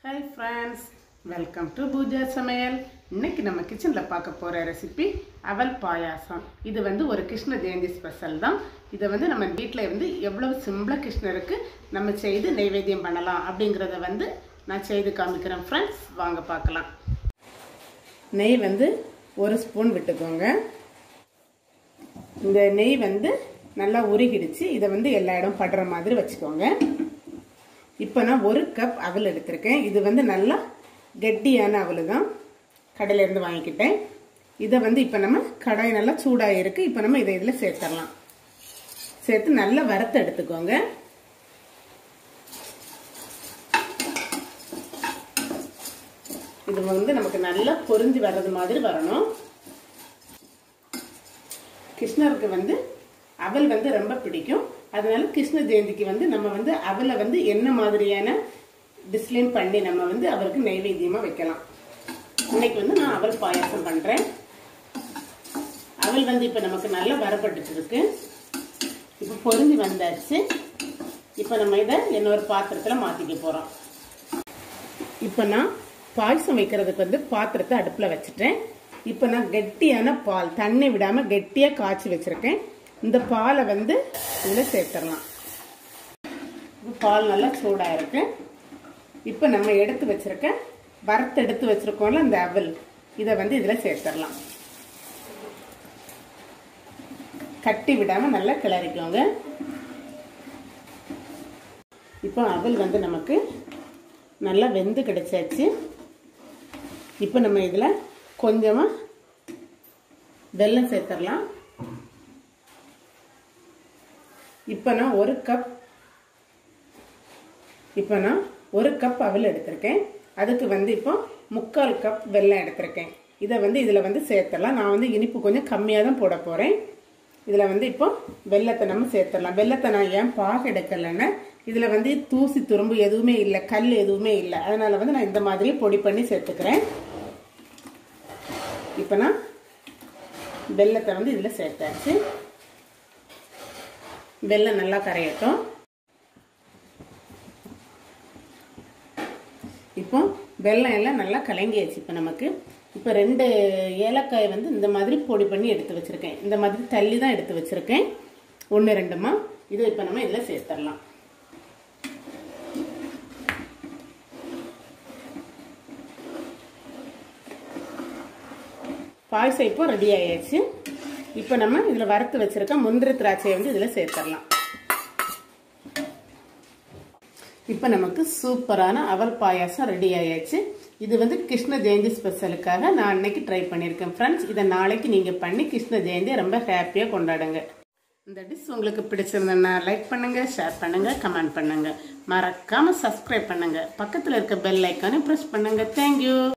hi friends welcome to Pooja சமையல் இன்னைக்கு நம்ம கிச்சனில் பார்க்க போகிற ரெசிபி அவல் பாயாசம் இது வந்து ஒரு கிருஷ்ண ஜெயந்தி ஸ்பெஷல் தான் இதை வந்து நம்ம வீட்டில் வந்து எவ்வளவு சிம்பிளாக கிருஷ்ணருக்கு நம்ம செய்து நைவேத்தியம் பண்ணலாம் அப்படிங்கிறத வந்து நான் செய்து காமிக்கிறேன் ஃப்ரெண்ட்ஸ் வாங்க பார்க்கலாம் நெய் வந்து ஒரு ஸ்பூன் விட்டுக்கோங்க இந்த நெய் வந்து நல்லா உருகிடுச்சு இதை வந்து எல்லா இடம் படுற மாதிரி வச்சுக்கோங்க இப்போ நான் ஒரு கப் அவல் எடுத்திருக்கேன் இது வந்து நல்லா கெட்டியான அவல் தான் கடையிலேருந்து வாங்கிக்கிட்டேன் இதை வந்து இப்போ நம்ம கடாய் நல்லா சூடாக இருக்கு இப்போ நம்ம இதை இதில் சேர்த்துடலாம் சேர்த்து நல்லா வறுத்து எடுத்துக்கோங்க இது வந்து நமக்கு நல்லா பொரிஞ்சு வர்றது மாதிரி வரணும் கிருஷ்ணருக்கு வந்து அவல் வந்து ரொம்ப பிடிக்கும் அதனால கிருஷ்ண ஜெயந்திக்கு வந்து நம்ம வந்து அவலை வந்து என்ன மாதிரியான டிஸ்லைன் பண்ணி நம்ம வந்து அவருக்கு நைவேத்தியமாக வைக்கலாம் இன்னைக்கு வந்து நான் அவல் பாயாசம் பண்ணுறேன் அவல் வந்து இப்போ நமக்கு நல்லா வரப்பட்டுட்டு இருக்கு இப்போ பொரிஞ்சு வந்தாச்சு இப்போ நம்ம இதை இன்னொரு பாத்திரத்தில் மாற்றிக்க போகிறோம் இப்போ நான் பாயசம் வைக்கிறதுக்கு வந்து பாத்திரத்தை அடுப்பில் வச்சுட்டேன் இப்போ நான் கெட்டியான பால் தண்ணி விடாமல் கெட்டியாக காய்ச்சி வச்சுருக்கேன் இந்த பாலை வந்து இதில் சேர்த்துடலாம் பால் நல்லா சூடாக இருக்கு இப்போ நம்ம எடுத்து வச்சிருக்க வறுத்து எடுத்து வச்சிருக்கோம்ல இந்த அவல் இதை வந்து இதில் சேர்த்துடலாம் கட்டி விடாமல் நல்லா கிளறிக்கோங்க இப்போ அவல் வந்து நமக்கு நல்லா வெந்து கிடைச்சாச்சு இப்போ நம்ம இதில் கொஞ்சமாக வெல்லம் சேர்த்துடலாம் இப்போ நான் ஒரு கப் இப்போ நான் ஒரு கப் அவல் எடுத்திருக்கேன் அதுக்கு வந்து இப்போ முக்கால் கப் வெல்லம் எடுத்திருக்கேன் இதை வந்து இதில் வந்து சேர்த்துடலாம் நான் வந்து இனிப்பு கொஞ்சம் கம்மியாக தான் போட போகிறேன் இதில் வந்து இப்போ வெள்ளத்தை நம்ம சேர்த்துடலாம் வெள்ளத்தை நான் ஏன் பாக எடுக்கலைன்னா இதில் வந்து தூசி துரும்பு எதுவுமே இல்லை கல் எதுவுமே இல்லை அதனால் வந்து நான் இந்த மாதிரி பொடி பண்ணி சேர்த்துக்கிறேன் இப்போ நான் வெள்ளத்தை வந்து இதில் சேர்த்தாச்சு வெள்ளம் நல்லா கரையட்டும் இப்போ வெள்ளம் எல்லாம் நல்லா கலங்கியாச்சு இப்போ நமக்கு இப்போ ரெண்டு ஏலக்காய் வந்து இந்த மாதிரி பொடி பண்ணி எடுத்து வச்சுருக்கேன் இந்த மாதிரி தள்ளி தான் எடுத்து வச்சுருக்கேன் ஒன்று ரெண்டுமா இதை இப்போ நம்ம இதில் சேர்த்துடலாம் பாயசம் இப்போ ரெடி ஆயாச்சு இப்போ நம்ம இதில் வறுத்து வச்சிருக்க முந்திரி திராட்சையை வந்து இதில் சேர்த்துடலாம் இப்போ நமக்கு சூப்பரான அவல் பாயாசம் ரெடி ஆயாச்சு இது வந்து கிருஷ்ண ஜெயந்தி ஸ்பெஷலுக்காக நான் அன்னைக்கு ட்ரை பண்ணியிருக்கேன் ஃப்ரெண்ட்ஸ் இதை நாளைக்கு நீங்கள் பண்ணி கிருஷ்ண ஜெயந்தியை ரொம்ப ஹாப்பியாக கொண்டாடுங்க இந்த டிஷ் உங்களுக்கு பிடிச்சிருந்ததுன்னா லைக் பண்ணுங்க ஷேர் பண்ணுங்க கமெண்ட் பண்ணுங்க மறக்காம சப்ஸ்கிரைப் பண்ணுங்க பக்கத்தில் இருக்க பெல் ஐக்கானை ப்ரெஸ் பண்ணுங்க தேங்க்யூ